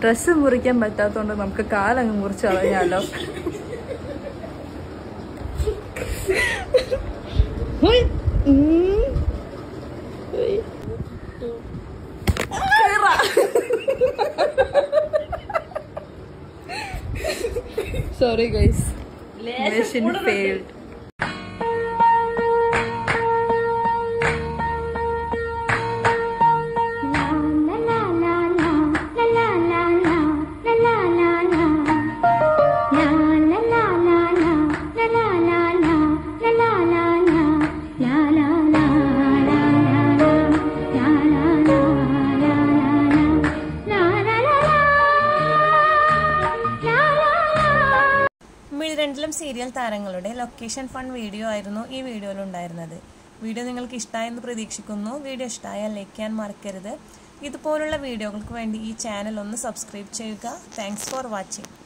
Dress മുറിക്കാൻ പറ്റാത്തോണ്ട് നമുക്ക് കാലങ്ങ് മുറിച്ച് കളഞ്ഞാലോ ഹുയ്. ഉം. ഹുയ്. കേറാ. സോറി ഗൈസ് മിഷൻ ഫെയിൽഡ് മിഴിരണ്ടിലും സീരിയൽ താരങ്ങളുടെ ലൊക്കേഷൻ ഫണ്ട് വീഡിയോ ആയിരുന്നു ഈ വീഡിയോയിൽ ഉണ്ടായിരുന്നത് വീഡിയോ നിങ്ങൾക്ക് ഇഷ്ടമായെന്ന് പ്രതീക്ഷിക്കുന്നു വീഡിയോ ഇഷ്ടമായാൽ ലൈക്ക് ചെയ്യാൻ മറക്കരുത് ഇതുപോലുള്ള വീഡിയോകൾക്ക് വേണ്ടി ഈ ചാനൽ ഒന്ന് സബ്സ്ക്രൈബ് ചെയ്യുക താങ്ക്സ് ഫോർ വാച്ചിങ്